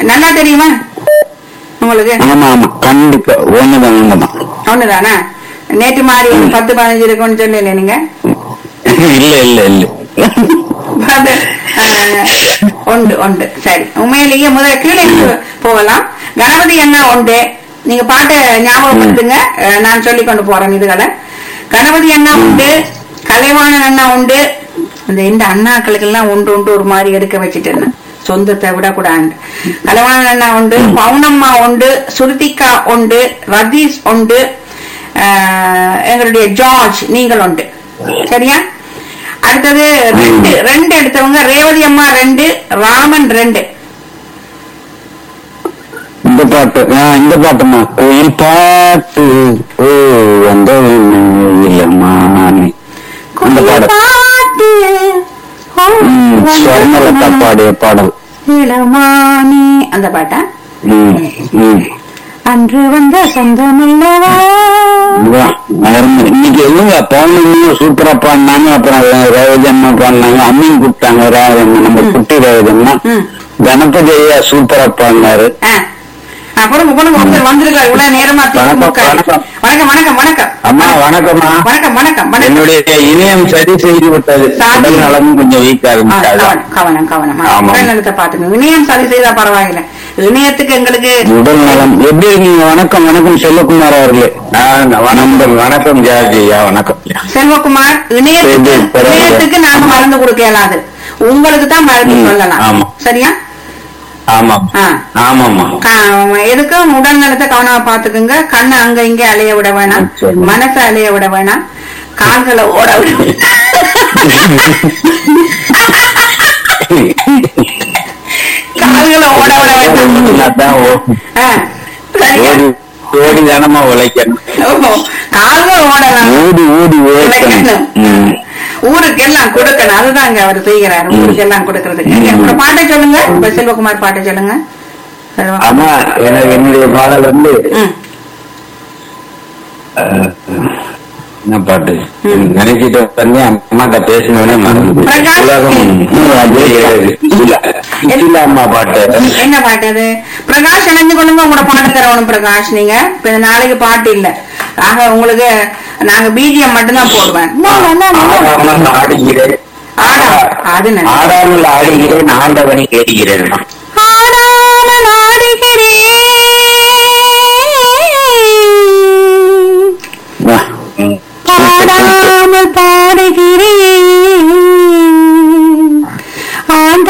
நல்லா தெரியுமா உங்களுக்கு ஆமா ஆமா கண்டிப்பா ஒண்ணுதான் ஒண்ணுதான் ஒண்ணுதானா நேற்று மாறி ஒரு பத்து பதினஞ்சு இருக்கும்னு சொல்லல நீங்க இல்ல இல்ல இல்ல அது, அஹ், உண்டு உண்டு சரி உண்மையிலேயே முதல்ல கீழே இருந்து போகலாம் கணபதி அண்ணா உண்டு நீங்க பாட்டை ஞாபகப்படுத்துங்க அஹ், நான் சொல்லி கொண்டு போறேன் இதுகளை கணபதி அண்ணா உண்டு கலைவாணன் அண்ணா உண்டு அந்த இந்த அண்ணாக்களுக்கு எல்லாம் உண்டு உண்டு ஒரு மாதிரி எடுக்க வச்சுட்டேன் சொந்தத்தை விடக்கூடாது கலைவாணன் அண்ணா உண்டு பவுனம்மா உண்டு சுருதிகா உண்டு ரதீஷ் உண்டு அஹ், எங்களுடைய ஜார்ஜ் நீங்கள் உண்டு சரியா அடுத்தது ரெண்டு ரெண்டு எடுத்தவங்க ரேவதி அம்மா ரெண்டு ராமன் ரெண்டு இந்த பாட்டு ஆ, இந்த பாட்டுமா கோயில் பாட்டு ஓ அந்த இல்லம்மா அந்த பாடல் பாட்டு ஓ, ம், ஸ்வர்ணலதா பாடிய பாடல் இளமானி அந்த பாட்டா ம், ம். அன்று வந்த சொந்தமல்லவா இதுதான். அருமை. இன்னைக்கு எதுங்க பௌர்ணமியும் சூப்பரா பாடினாங்க அப்புறம் ரேவதி அம்மா பாடினாங்க அம்மியும் கூப்பிட்டாங்க ரேவதி அம்மா, நம்ம குட்டி ரேவதி அம்மா ம். கணபதி ஐயா சூப்பரா பாடினாரு ஆ. அப்புறம் உனக்கு ஒருத்தர் வந்திருக்காரு இவ்வளவு நேரமா தூக்கி வணக்கம், முக்காரு. வணக்கம். வணக்கம் வணக்கம் வணக்கம் அம்மா வணக்கம்மா வணக்கம் வணக்கம் வணக்கம் என்னுடைய இணையம் சரி செய்து விட்டது சாமி. உடல் நலமும் கொஞ்சம் வீக்கா ஆ, இருந்துச்சு அதான். கவனம் கவனம் கவனம் ஆமா. உடல்நலத்தை பாத்துக்கோங்க இணையம் சரி செய்தா பரவாயில்ல இணையத்துக்கு எங்களுக்கு உடல் நலம் எப்படி இருக்கீங்க வணக்கம் வணக்கம் செல்வகுமார் அவர்களே வணக்கம் வணக்கம் ஜார்ஜி ஐயா வணக்கம் செல்வகுமார் இணையத்துக்கு சரி, பரவாயில்ல. இணையத்துக்கு நாங்க மருந்து கொடுக்க இயலாது உங்களுக்கு தான் மருந்து ம், சொல்லலாம் ஆமா. சரியா ஆமா ஆ. ஆமாமா கா- எதுக்கும் உடல் நலத்தை கவனமா பாத்துக்குங்க கண்ணை அங்க இங்க அலைய விட வேணாம் சரி. மனசை அலைய விட வேணாம் கால்களை ஓட விட கால்களை ஓட விட வேண்டாம் அதான் ஓ- ஆ, சரியா? ஓடி ஓடி தானமா உழைக்கணும் ஓஹோ, கால்கள் ஓடலாம் ஓடி ஓடி உழைக்கணும் ம். ஊருக்கெல்லாம் கொடுக்கணும் அதுதாங்க அவர் செய்கிறார் ஊருக்கெல்லாம் கொடுக்கறதுக்கு உங்க பாட்டை சொல்லுங்க இப்ப செல்வகுமார் பாட்டை சொல்லுங்க செல்வா. ஆமா எனக்கு என்னுடைய பாடல் வந்து ம். அஹ், என்ன பாட்டு நினைச்சிட்டு வந்து அம்மாட்ட பேசினோடனே மறந்து பிரகாஷ். உலகம் அதிர்கிறது. சுசிலா. சுசிலா அம்மா பாட்டு என்ன பாட்டு அது பிரகாஷ் இணைஞ்சு கொள்ளுங்க உங்களோட பாட்டு தரணும் பிரகாஷ் நீங்க இப்ப இந்த நாளைக்கு பாட்டு இல்ல ஆக உங்களுக்கு நாங்க பிஜிஎம் மட்டும்தான் போடுவேன் no, no, no, no, no. ஆடாமல் ஆடுகிறேன் ஆடா அது நல்லது. ஆடாமல் ஆடுகிறேன் ஆண்டவனை கேட்கிறேன் ஆடாமல் ஆடுகிறேன் வா. ம். பாடாமல் பாடுகிறேன்